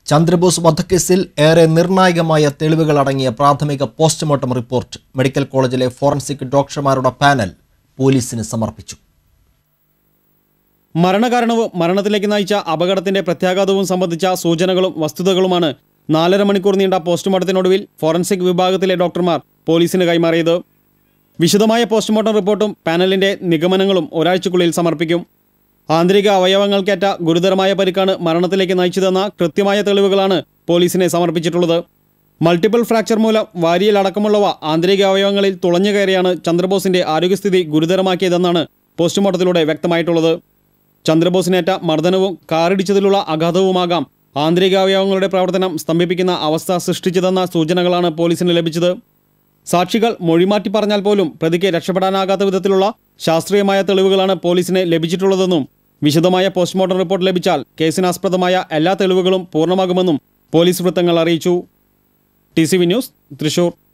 ചന്ദ്രബോസ് വധക്കേസിൽ ഏറെ നിർണായകമായ തെളിവുകൾ അടങ്ങിയ പ്രാഥമിക പോസ്റ്റ്മോർട്ടം റിപ്പോർട്ട് മെഡിക്കൽ കോളേജിലെ ഫോറൻസിക് ഡോക്ടർമാരുടെ പാനൽ പോലീസിന് സമർപ്പിച്ചു മരണകാരണവും മരണത്തിലേക്ക് നയിച്ച അപകടത്തിന്റെ പ്രത്യാഘാതവും സംബന്ധിച്ച സൂചനകളും വസ്തുതകളുമാണ് നാലര മണിക്കൂർ നീണ്ട പോസ്റ്റ്മോർട്ടത്തിനൊടുവിൽ ഫോറൻസിക് വിഭാഗത്തിലെ ഡോക്ടർമാർ പോലീസിന് കൈമാറിയത് വിശദമായ പോസ്റ്റ്മോർട്ടം റിപ്പോർട്ടും പാനലിന്റെ നിഗമനങ്ങളും ഒരാഴ്ചക്കുള്ളിൽ സമർപ്പിക്കും ആന്തരിക അവയവങ്ങൾക്കേറ്റ ഗുരുതരമായ പരിക്കാണ് മരണത്തിലേക്ക് നയിച്ചതെന്ന കൃത്യമായ തെളിവുകളാണ് പോലീസിനെ സമർപ്പിച്ചിട്ടുള്ളത് മൾട്ടിപ്പിൾ ഫ്രാക്ചർ മൂലം വാരിയൽ അടക്കമുള്ളവ ആന്തരിക അവയവങ്ങളിൽ തുളഞ്ഞു കയറിയാണ് ചന്ദ്രബോസിന്റെ ആരോഗ്യസ്ഥിതി ഗുരുതരമാക്കിയതെന്നാണ് പോസ്റ്റ്മോർട്ടത്തിലൂടെ വ്യക്തമായിട്ടുള്ളത് ചന്ദ്രബോസിനേറ്റ മർദ്ദനവും കാറിടിച്ചതിലുള്ള ആഘാതവുമാകാം ആന്തരികാവയവങ്ങളുടെ പ്രവർത്തനം സ്തംഭിപ്പിക്കുന്ന അവസ്ഥ സൃഷ്ടിച്ചതെന്ന സൂചനകളാണ് പോലീസിന് ലഭിച്ചത് സാക്ഷികൾ മൊഴിമാറ്റി പറഞ്ഞാൽ പോലും പ്രതിക്ക് രക്ഷപ്പെടാനാകാത്ത വിധത്തിലുള്ള ശാസ്ത്രീയമായ തെളിവുകളാണ് പോലീസിന് ലഭിച്ചിട്ടുള്ളതെന്നും വിശദമായ പോസ്റ്റ്മോർട്ടം റിപ്പോർട്ട് ലഭിച്ചാൽ കേസിനാസ്പദമായ എല്ലാ തെളിവുകളും പൂർണ്ണമാകുമെന്നും പോലീസ് വൃത്തങ്ങൾ അറിയിച്ചു ടി ന്യൂസ് തൃശൂർ